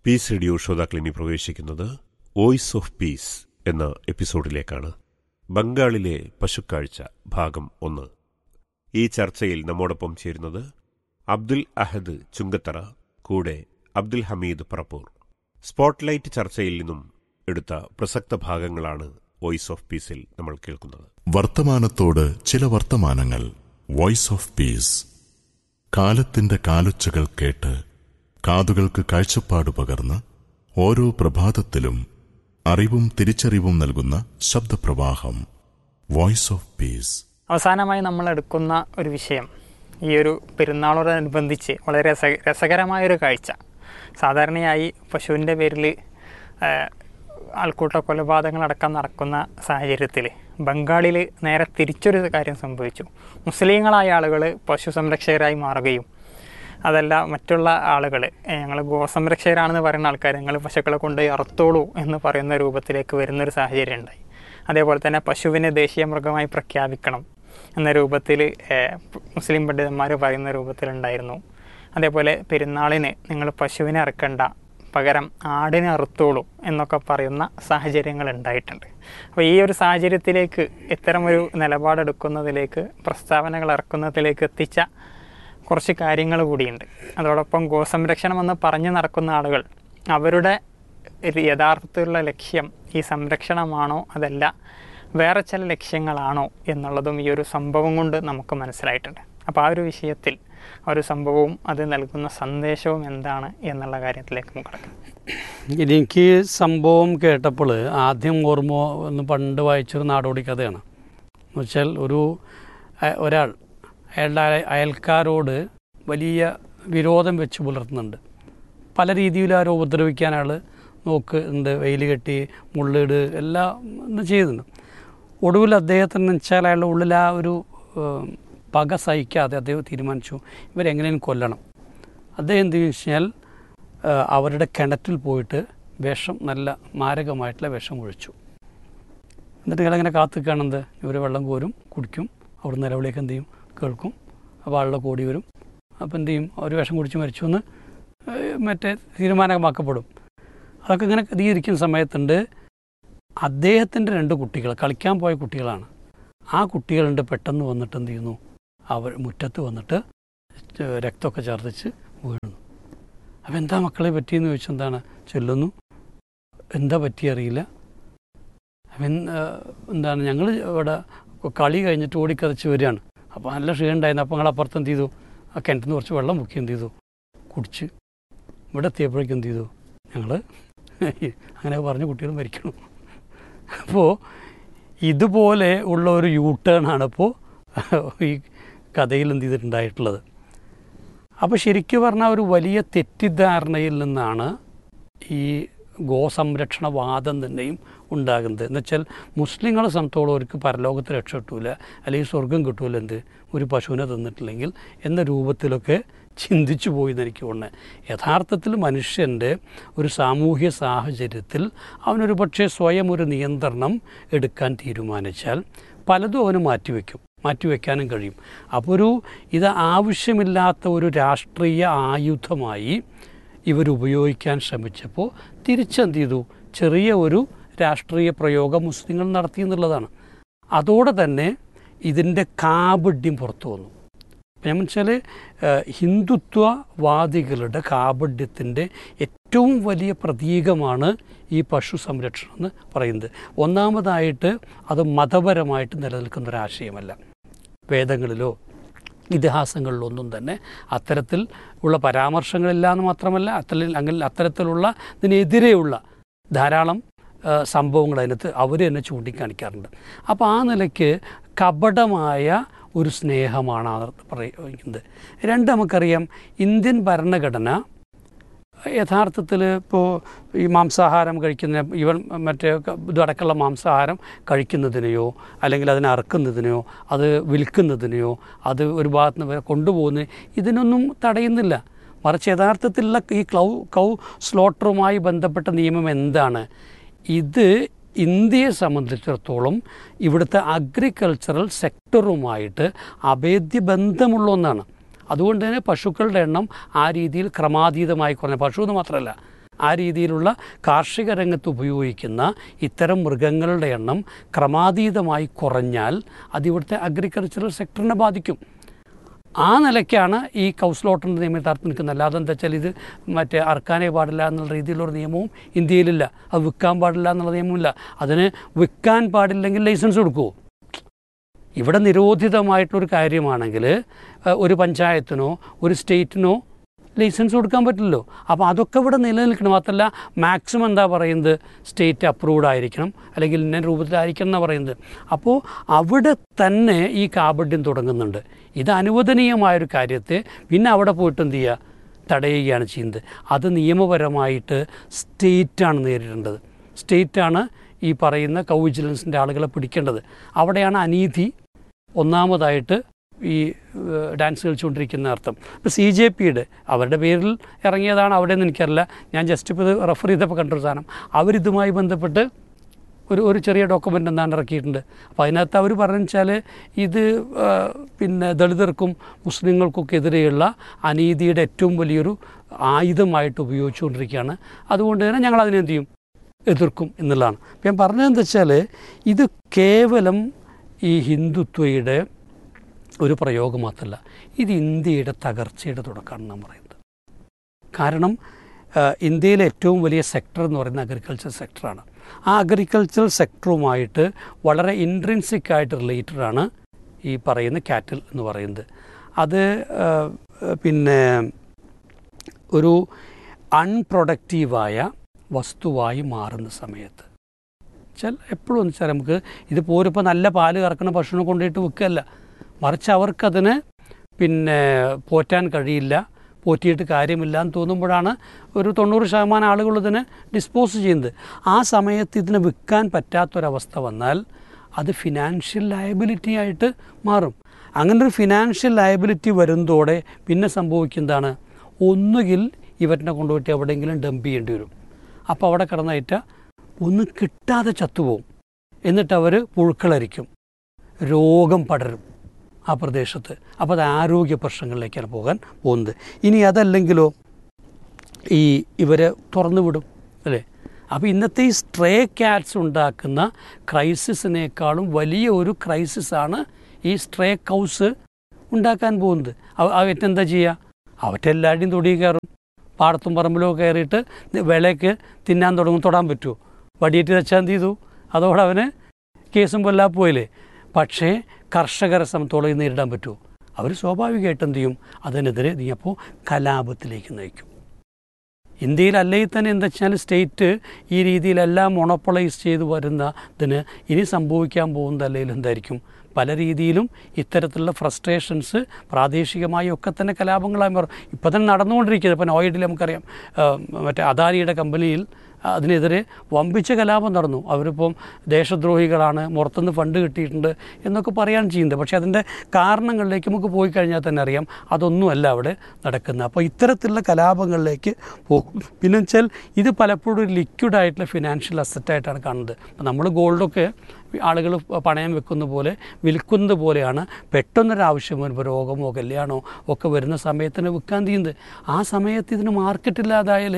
piece radio ശ്രോതാക്കൾ ഇനി പ്രവേശിക്കുന്നത് വോയിസ് ഓഫ് പീസ് എന്ന എപ്പിസോഡിലേക്കാണ് ബംഗാളിലെ പശുക്കാഴ്ച ഭാഗം ഒന്ന് ഈ ചർച്ചയിൽ നമ്മോടൊപ്പം ചേരുന്നത് അബ്ദുൽ അഹദ് ചുങ്കത്തറ കൂടെ അബ്ദുൽ ഹമീദ് പറപ്പൂർ സ്പോട്ട്ലൈറ്റ് ചർച്ചയിൽ നിന്നും എടുത്ത പ്രസക്ത ഭാഗങ്ങളാണ് വോയിസ് ഓഫ് പീസിൽ നമ്മൾ കേൾക്കുന്നത് വർത്തമാനത്തോട് ചില വർത്തമാനങ്ങൾ വോയിസ് ഓഫ് പീസ് കാലത്തിന്റെ കാലൊച്ചകൾ കേട്ട് കാതുകൾക്ക് കാഴ്ചപ്പാട് പകർന്ന് ഓരോ പ്രഭാതത്തിലും അറിവും തിരിച്ചറിവും നൽകുന്ന ശബ്ദപ്രവാഹം വോയിസ് ഓഫ് പീസ് അവസാനമായി നമ്മൾ എടുക്കുന്ന ഒരു വിഷയം ഈ ഒരു പെരുന്നാളോടനുബന്ധിച്ച് വളരെ രസ രസകരമായൊരു കാഴ്ച സാധാരണയായി പശുവിൻ്റെ പേരിൽ ആൾക്കൂട്ട കൊലപാതകങ്ങളടക്കം നടക്കുന്ന സാഹചര്യത്തിൽ ബംഗാളിൽ നേരെ തിരിച്ചൊരു കാര്യം സംഭവിച്ചു മുസ്ലിങ്ങളായ ആളുകൾ പശു സംരക്ഷകരായി മാറുകയും അതല്ല മറ്റുള്ള ആളുകൾ ഞങ്ങൾ ഗോസംരക്ഷകരാണെന്ന് പറയുന്ന ആൾക്കാർ ഞങ്ങൾ പശുക്കളെ കൊണ്ട് അറുത്തോളൂ എന്ന് പറയുന്ന രൂപത്തിലേക്ക് വരുന്നൊരു സാഹചര്യം ഉണ്ടായി അതേപോലെ തന്നെ പശുവിനെ ദേശീയ മൃഗമായി പ്രഖ്യാപിക്കണം എന്ന രൂപത്തിൽ മുസ്ലിം പണ്ഡിതന്മാർ പറയുന്ന രൂപത്തിലുണ്ടായിരുന്നു അതേപോലെ പെരുന്നാളിന് നിങ്ങൾ പശുവിനെ അറുക്കണ്ട പകരം ആടിനെ അറുത്തോളൂ എന്നൊക്കെ പറയുന്ന സാഹചര്യങ്ങൾ ഉണ്ടായിട്ടുണ്ട് അപ്പോൾ ഈ ഒരു സാഹചര്യത്തിലേക്ക് ഇത്തരമൊരു നിലപാടെടുക്കുന്നതിലേക്ക് പ്രസ്താവനകൾ ഇറക്കുന്നതിലേക്ക് എത്തിച്ച കുറച്ച് കാര്യങ്ങൾ കൂടിയുണ്ട് അതോടൊപ്പം ഗോസംരക്ഷണം എന്ന് പറഞ്ഞു നടക്കുന്ന ആളുകൾ അവരുടെ യഥാർത്ഥത്തിലുള്ള ലക്ഷ്യം ഈ സംരക്ഷണമാണോ അതല്ല വേറെ ചില ലക്ഷ്യങ്ങളാണോ എന്നുള്ളതും ഈ ഒരു സംഭവം കൊണ്ട് നമുക്ക് മനസ്സിലായിട്ടുണ്ട് അപ്പോൾ ആ ഒരു വിഷയത്തിൽ ആ ഒരു സംഭവവും അത് നൽകുന്ന സന്ദേശവും എന്താണ് എന്നുള്ള കാര്യത്തിലേക്ക് നമുക്ക് കിടക്കാം എനിക്ക് സംഭവം കേട്ടപ്പോൾ ആദ്യം ഓർമ്മ ഒന്ന് പണ്ട് വായിച്ചൊരു നാടോടി കഥയാണ് എന്ന് വെച്ചാൽ ഒരു ഒരാൾ അയാളുടെ അയൽക്കാരോട് വലിയ വിരോധം വെച്ച് പുലർത്തുന്നുണ്ട് പല രീതിയിലും ആരോ ഉപദ്രവിക്കാൻ അയാൾ നോക്കുന്നുണ്ട് വെയിൽ കെട്ടി മുള്ളിട് എല്ലാം ഇത് ചെയ്യുന്നുണ്ട് ഒടുവിൽ അദ്ദേഹത്തിന് വെച്ചാൽ അയാളുടെ ഉള്ളിൽ ആ ഒരു പക സഹിക്കാതെ അദ്ദേഹം തീരുമാനിച്ചു ഇവരെങ്ങനെയും കൊല്ലണം അദ്ദേഹം എന്ത് വെച്ചാൽ അവരുടെ കിണറ്റിൽ പോയിട്ട് വിഷം നല്ല മാരകമായിട്ടുള്ള വിഷം ഒഴിച്ചു എന്നിട്ട് ഇയാളങ്ങനെ കാത്തു കാണുന്നത് ഇവർ വെള്ളം കോരും കുടിക്കും അവിടെ നിലവിലേക്ക് എന്ത് ചെയ്യും കേൾക്കും അപ്പോൾ ആളുടെ കൂടി വരും അപ്പോൾ എന്ത് ചെയ്യും ഒരു വിഷം കുടിച്ച് മരിച്ചു എന്ന് മറ്റേ തീരുമാനമാക്കപ്പെടും അതൊക്കെ ഇങ്ങനെ ഇരിക്കുന്ന സമയത്തുണ്ട് അദ്ദേഹത്തിൻ്റെ രണ്ട് കുട്ടികൾ കളിക്കാൻ പോയ കുട്ടികളാണ് ആ കുട്ടികളുണ്ട് പെട്ടെന്ന് വന്നിട്ട് എന്ത് ചെയ്യുന്നു അവർ മുറ്റത്ത് വന്നിട്ട് രക്തമൊക്കെ ഛർദ്ദിച്ച് വീഴുന്നു അപ്പം എന്താ മക്കളെ പറ്റിയെന്ന് ചോദിച്ചാൽ എന്താണ് ചൊല്ലുന്നു എന്താ പറ്റി അറിയില്ല അവൻ എന്താണ് ഞങ്ങൾ ഇവിടെ കളി കഴിഞ്ഞിട്ട് ഓടിക്കതച്ച് വരികയാണ് അപ്പോൾ നല്ല ക്ഷീണം ഉണ്ടായിരുന്നു അപ്പോൾ ഞങ്ങൾ അപ്പുറത്ത് എന്ത് ചെയ്തു ആ കിണറ്റിൽ നിന്ന് കുറച്ച് വെള്ളം മുക്കി എന്ത് ചെയ്തു കുടിച്ച് ഇവിടെ എത്തിയപ്പോഴേക്കും എന്ത് ചെയ്തു ഞങ്ങൾ അങ്ങനെ പറഞ്ഞ കുട്ടികൾ മരിക്കണം അപ്പോൾ ഇതുപോലെ ഉള്ള ഒരു യൂ ടേൺ ആണ് ഇപ്പോൾ ഈ കഥയിൽ എന്ത് ചെയ്തിട്ടുണ്ടായിട്ടുള്ളത് അപ്പോൾ ശരിക്കും പറഞ്ഞാൽ ഒരു വലിയ തെറ്റിദ്ധാരണയിൽ നിന്നാണ് ഈ ഗോസംരക്ഷണവാദം തന്നെയും ഉണ്ടാകുന്നത് എന്ന് വെച്ചാൽ മുസ്ലിങ്ങളെ സംബന്ധിച്ചോളം അവർക്ക് പരലോകത്ത് രക്ഷ കിട്ടൂല അല്ലെങ്കിൽ സ്വർഗം കിട്ടൂല എന്ത് ഒരു പശുവിനെ തന്നിട്ടില്ലെങ്കിൽ എന്ന രൂപത്തിലൊക്കെ ചിന്തിച്ചു പോയി എന്ന് എനിക്ക് തോന്നുന്നത് യഥാർത്ഥത്തിൽ മനുഷ്യൻ്റെ ഒരു സാമൂഹ്യ സാഹചര്യത്തിൽ അവനൊരു പക്ഷേ സ്വയം ഒരു നിയന്ത്രണം എടുക്കാൻ തീരുമാനിച്ചാൽ പലതും അവന് മാറ്റിവെക്കും മാറ്റിവെക്കാനും കഴിയും അപ്പോൾ ഒരു ഇത് ആവശ്യമില്ലാത്ത ഒരു രാഷ്ട്രീയ ആയുധമായി ഇവരുപയോഗിക്കാൻ ശ്രമിച്ചപ്പോൾ തിരിച്ചെന്ത് ചെയ്തു ചെറിയ ഒരു രാഷ്ട്രീയ പ്രയോഗം മുസ്ലിങ്ങൾ നടത്തി എന്നുള്ളതാണ് അതോടെ തന്നെ ഇതിൻ്റെ കാപഡ്യം പുറത്തു വന്നു ഞാൻ വെച്ചാൽ ഹിന്ദുത്വവാദികളുടെ കാപഡ്യത്തിൻ്റെ ഏറ്റവും വലിയ പ്രതീകമാണ് ഈ പശു സംരക്ഷണം എന്ന് പറയുന്നത് ഒന്നാമതായിട്ട് അത് മതപരമായിട്ട് നിലനിൽക്കുന്ന ഒരാശയമല്ല വേദങ്ങളിലോ ഇതിഹാസങ്ങളിലോ ഒന്നും തന്നെ അത്തരത്തിൽ ഉള്ള പരാമർശങ്ങളില്ല എന്ന് മാത്രമല്ല അത്തരം അങ്ങനെ അത്തരത്തിലുള്ള ഇതിനെതിരെയുള്ള ധാരാളം സംഭവങ്ങൾ അതിനകത്ത് അവർ തന്നെ ചൂണ്ടിക്കാണിക്കാറുണ്ട് അപ്പോൾ ആ നിലയ്ക്ക് കപടമായ ഒരു സ്നേഹമാണ് പറയുന്നത് രണ്ട് നമുക്കറിയാം ഇന്ത്യൻ ഭരണഘടന യഥാർത്ഥത്തിൽ ഇപ്പോൾ ഈ മാംസാഹാരം കഴിക്കുന്ന ഇവൻ മറ്റേ ഇതടക്കമുള്ള മാംസാഹാരം കഴിക്കുന്നതിനെയോ അല്ലെങ്കിൽ അതിനെ അറക്കുന്നതിനെയോ അത് വിൽക്കുന്നതിനെയോ അത് ഒരു ഭാഗത്ത് നിന്ന് കൊണ്ടുപോകുന്ന ഇതിനൊന്നും തടയുന്നില്ല മറിച്ച് യഥാർത്ഥത്തിലുള്ള ഈ ക്ലൗ കൗ സ്ലോട്ടറുമായി ബന്ധപ്പെട്ട നിയമം എന്താണ് ഇത് ഇന്ത്യയെ സംബന്ധിച്ചിടത്തോളം ഇവിടുത്തെ അഗ്രികൾച്ചറൽ സെക്ടറുമായിട്ട് അഭേദ്യ ബന്ധമുള്ള ഒന്നാണ് അതുകൊണ്ട് തന്നെ പശുക്കളുടെ എണ്ണം ആ രീതിയിൽ ക്രമാതീതമായി കുറഞ്ഞ പശു എന്ന് മാത്രമല്ല ആ രീതിയിലുള്ള കാർഷിക രംഗത്ത് ഉപയോഗിക്കുന്ന ഇത്തരം മൃഗങ്ങളുടെ എണ്ണം ക്രമാതീതമായി കുറഞ്ഞാൽ അത് ഇവിടുത്തെ അഗ്രികൾച്ചറൽ സെക്ടറിനെ ബാധിക്കും ആ നിലയ്ക്കാണ് ഈ കൗസ്ലോട്ടിൻ്റെ നിയമം യഥാർത്ഥം നിൽക്കുന്നത് അല്ലാതെ എന്താ വെച്ചാൽ ഇത് മറ്റേ അറക്കാനേ പാടില്ല എന്നുള്ള രീതിയിലുള്ള നിയമവും ഇന്ത്യയിലില്ല അത് വിൽക്കാൻ പാടില്ല എന്നുള്ള നിയമമില്ല അതിന് വിൽക്കാൻ പാടില്ലെങ്കിൽ ലൈസൻസ് കൊടുക്കുമോ ഇവിടെ നിരോധിതമായിട്ടുള്ളൊരു കാര്യമാണെങ്കിൽ ഏഹ്, ഒരു പഞ്ചായത്തിനോ ഒരു സ്റ്റേറ്റിനോ ലൈസൻസ് കൊടുക്കാൻ പറ്റില്ലല്ലോ അപ്പോൾ അതൊക്കെ ഇവിടെ നിലനിൽക്കണം മാത്രമല്ല മാക്സിമം എന്താ പറയുന്നത് സ്റ്റേറ്റ് അപ്രൂവ്ഡ് ആയിരിക്കണം അല്ലെങ്കിൽ ഇന്ന രൂപത്തിലായിരിക്കണം എന്നാണ് പറയുന്നത് അപ്പോൾ അവിടെ തന്നെ ഈ കാപഡ്യം തുടങ്ങുന്നുണ്ട് ഇത് അനുവദനീയമായൊരു കാര്യത്തെ പിന്നെ അവിടെ പോയിട്ട് എന്ത് ചെയ്യുക തടയുകയാണ് ചെയ്യുന്നത് അത് നിയമപരമായിട്ട് സ്റ്റേറ്റാണ് നേരിടേണ്ടത് സ്റ്റേറ്റാണ് ഈ പറയുന്ന കൗ വിജിലൻസിൻ്റെ ആളുകളെ പിടിക്കേണ്ടത് അവിടെയാണ് അനീതി ഒന്നാമതായിട്ട് ഈ ഏഹ്, ഡാൻസ് കളിച്ചുകൊണ്ടിരിക്കുന്ന അർത്ഥം ഇപ്പോൾ സി ജെ പിയുടെ അവരുടെ പേരിൽ ഇറങ്ങിയതാണ് അവിടെ നിന്ന് എനിക്കറിയില്ല ഞാൻ ജസ്റ്റ് ഇപ്പോൾ ഇത് റെഫർ ചെയ്തപ്പോൾ കണ്ടൊരു സാധനം അവരിതുമായി ബന്ധപ്പെട്ട് ഒരു ഒരു ചെറിയ ഡോക്യുമെൻ്റ് എന്താണ് ഇറക്കിയിട്ടുണ്ട് അപ്പോൾ അതിനകത്ത് അവർ പറഞ്ഞു വെച്ചാൽ ഇത് ആ, പിന്നെ ദളിതർക്കും മുസ്ലിങ്ങൾക്കൊക്കെ എതിരെയുള്ള അനീതിയുടെ ഏറ്റവും വലിയൊരു ആയുധമായിട്ട് ഉപയോഗിച്ചുകൊണ്ടിരിക്കുകയാണ് അതുകൊണ്ട് തന്നെ ഞങ്ങൾ അതിനെ എന്ത് ചെയ്യും എതിർക്കും എന്നുള്ളതാണ് അപ്പം ഞാൻ പറഞ്ഞതെന്താ വെച്ചാൽ ഇത് കേവലം ഈ ഹിന്ദുത്വയുടെ ഒരു പ്രയോഗം മാത്രമല്ല ഇത് ഇന്ത്യയുടെ തകർച്ചയുടെ തുടക്കമാണ് നാം പറയുന്നത് കാരണം ആ, ഇന്ത്യയിലെ ഏറ്റവും വലിയ സെക്ടർ എന്ന് പറയുന്നത് അഗ്രികൾച്ചർ സെക്ടറാണ് ആ അഗ്രികൾച്ചർ സെക്ടറുമായിട്ട് വളരെ ഇൻട്രിൻസിക് ആയിട്ട് റിലേറ്റഡ് ആണ് ഈ പറയുന്ന കാറ്റിൽ എന്ന് പറയുന്നത് അത് ആ, പിന്നെ ഒരു അൺപ്രൊഡക്റ്റീവായ വസ്തുവായി മാറുന്ന സമയത്ത് വെച്ചാൽ എപ്പോഴും എന്ന് വെച്ചാൽ നമുക്ക് ഇത് പോരിപ്പോൾ നല്ല പാല് കറക്കുന്ന പശുവിനെ കൊണ്ടുപോയിട്ട് വിൽക്കുകയല്ല മറിച്ച് അവർക്കതിന് പിന്നെ പോറ്റാൻ കഴിയില്ല പോറ്റിയിട്ട് കാര്യമില്ല എന്ന് തോന്നുമ്പോഴാണ് ഒരു തൊണ്ണൂറ് ശതമാനം ആളുകൾ ഇതിനെ ഡിസ്പോസ് ചെയ്യുന്നത് ആ സമയത്ത് ഇതിനെ വിൽക്കാൻ പറ്റാത്തൊരവസ്ഥ വന്നാൽ അത് ഫിനാൻഷ്യൽ ലയബിലിറ്റി ആയിട്ട് മാറും അങ്ങനെ ഒരു ഫിനാൻഷ്യൽ ലയബിലിറ്റി വരുന്നതോടെ പിന്നെ സംഭവിക്കുന്നതാണ് ഒന്നുകിൽ ഇവറ്റിനെ കൊണ്ടുപോയിട്ട് എവിടെയെങ്കിലും ഡംപ് ചെയ്യേണ്ടി വരും അപ്പോൾ അവിടെ കിടന്നേറ്റ ഒന്നും കിട്ടാതെ ചത്തുപോകും എന്നിട്ട് അവർ പുഴുക്കളരിക്കും രോഗം പടരും ആ പ്രദേശത്ത് അപ്പോൾ അത് ആരോഗ്യ പ്രശ്നങ്ങളിലേക്കാണ് പോകാൻ പോകുന്നത് ഇനി അതല്ലെങ്കിലോ ഈ ഇവരെ തുറന്നു വിടും അല്ലേ അപ്പോൾ ഇന്നത്തെ ഈ സ്ട്രേ ക്യാറ്റ്സ് ഉണ്ടാക്കുന്ന ക്രൈസിസിനേക്കാളും വലിയ ഒരു ക്രൈസിസാണ് ഈ സ്ട്രേ കൗസ് ഉണ്ടാക്കാൻ പോകുന്നത് അവ- അവറ്റെന്താ ചെയ്യുക അവറ്റെല്ലാവരുടെയും തൊടി കയറും പാടത്തും പറമ്പിലും കയറിയിട്ട് വിളയ്ക്ക് തിന്നാൻ തുടങ്ങും തൊടാൻ പറ്റുമോ വടിയേറ്റ് വെച്ചാൽ എന്ത് ചെയ്തു അതോടെ അവന് കേസും കൊല്ലാ പോയില്ലേ പക്ഷേ കർഷകരെ സംബന്ധിച്ചോളം ഇത് നേരിടാൻ പറ്റുമോ അവർ സ്വാഭാവികമായിട്ട് എന്ത് ചെയ്യും അതിനെതിരെ നീയപ്പോൾ കലാപത്തിലേക്ക് നയിക്കും ഇന്ത്യയിൽ അല്ലെങ്കിൽ തന്നെ എന്താ വെച്ചാൽ സ്റ്റേറ്റ് ഈ രീതിയിലെല്ലാം മൊണോപ്പൊളൈസ് ചെയ്ത് വരുന്നതിന് ഇനി സംഭവിക്കാൻ പോകുന്നത് അല്ലെങ്കിൽ എന്തായിരിക്കും പല രീതിയിലും ഇത്തരത്തിലുള്ള ഫ്രസ്ട്രേഷൻസ് പ്രാദേശികമായി ഒക്കെ തന്നെ കലാപങ്ങളായി മാറും ഇപ്പം തന്നെ നടന്നുകൊണ്ടിരിക്കുന്നത് ഇപ്പം നോയിഡിൽ നമുക്കറിയാം ആ, മറ്റേ അദാനിയുടെ കമ്പനിയിൽ അതിനെതിരെ വമ്പിച്ച കലാപം നടന്നു അവരിപ്പം ദേശദ്രോഹികളാണ് പുറത്തുനിന്ന് ഫണ്ട് കിട്ടിയിട്ടുണ്ട് എന്നൊക്കെ പറയാൻ ചെയ്യുന്നത് പക്ഷേ അതിൻ്റെ കാരണങ്ങളിലേക്ക് നമുക്ക് പോയി കഴിഞ്ഞാൽ തന്നെ അറിയാം അതൊന്നുമല്ല അവിടെ നടക്കുന്നത് അപ്പോൾ ഇത്തരത്തിലുള്ള കലാപങ്ങളിലേക്ക് പോകും പിന്നെ വെച്ചാൽ ഇത് പലപ്പോഴും ഒരു ലിക്വിഡ് ആയിട്ടുള്ള ഫിനാൻഷ്യൽ അസറ്റായിട്ടാണ് കാണുന്നത് അപ്പോൾ നമ്മൾ ഗോൾഡൊക്കെ ആളുകൾ പണയം വെക്കുന്ന പോലെ വിൽക്കുന്നത് പോലെയാണ് പെട്ടെന്നൊരാവശ്യം വരുമ്പോൾ രോഗമോ കല്യാണമോ ഒക്കെ വരുന്ന സമയത്തിന് വിൽക്കാൻ ചെയ്യുന്നത് ആ സമയത്ത് ഇതിന് മാർക്കറ്റില്ലാതായാൽ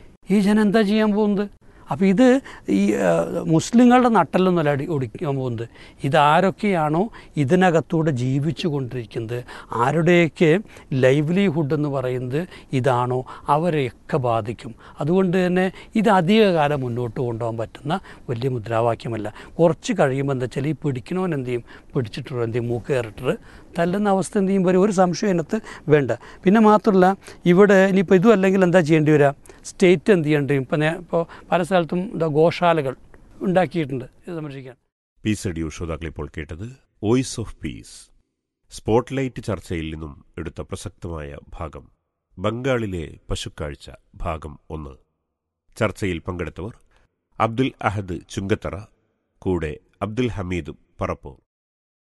ഈ ജനം എന്താ ചെയ്യാൻ പോകുന്നത് അപ്പോൾ ഇത് ഈ ആ, മുസ്ലിങ്ങളുടെ നട്ടലൊന്നുമല്ല അടി ഒടിക്കാൻ പോകുന്നത് ഇതാരൊക്കെയാണോ ഇതിനകത്തൂടെ ജീവിച്ചു കൊണ്ടിരിക്കുന്നത് ആരുടെയൊക്കെ ലൈവ്ലിഹുഡ് എന്ന് പറയുന്നത് ഇതാണോ അവരെയൊക്കെ ബാധിക്കും അതുകൊണ്ട് തന്നെ ഇത് അധികകാലം മുന്നോട്ട് കൊണ്ടുപോകാൻ പറ്റുന്ന വലിയ മുദ്രാവാക്യമല്ല കുറച്ച് കഴിയുമ്പോൾ എന്താ വെച്ചാൽ ഈ പിടിക്കണവൻ എന്ത് ചെയ്യും പിടിച്ചിട്ടോ എന്ത് ചെയ്യും മൂക്ക് കയറിട്ട് തല്ലുന്ന അവസ്ഥ എന്ത് ചെയ്യും വരും ഒരു സംശയം അതിനകത്ത് വേണ്ട പിന്നെ മാത്രമല്ല ഇവിടെ ഇനിയിപ്പോൾ ഇതും അല്ലെങ്കിൽ എന്താ ചെയ്യേണ്ടി വരിക സ്റ്റേറ്റ് എന്ത് ചെയ്യേണ്ടി വരും ഇപ്പം ഇപ്പോൾ പല സ്ഥലത്തും എന്താ ഗോശാലകൾ ഉണ്ടാക്കിയിട്ടുണ്ട് ഇത് സംരക്ഷിക്കാൻ പീസ് റേഡിയോ ശ്രോതാക്കൾ ഇപ്പോൾ കേട്ടത് വോയിസ് ഓഫ് പീസ് സ്പോട്ട്ലൈറ്റ് ചർച്ചയിൽ നിന്നും എടുത്ത പ്രസക്തമായ ഭാഗം ബംഗാളിലെ പശുക്കാഴ്ച ഭാഗം ഒന്ന് ചർച്ചയിൽ പങ്കെടുത്തവർ അബ്ദുൽ അഹദ് ചുങ്കത്തറ കൂടെ അബ്ദുൽ ഹമീദ് പറപ്പൂർ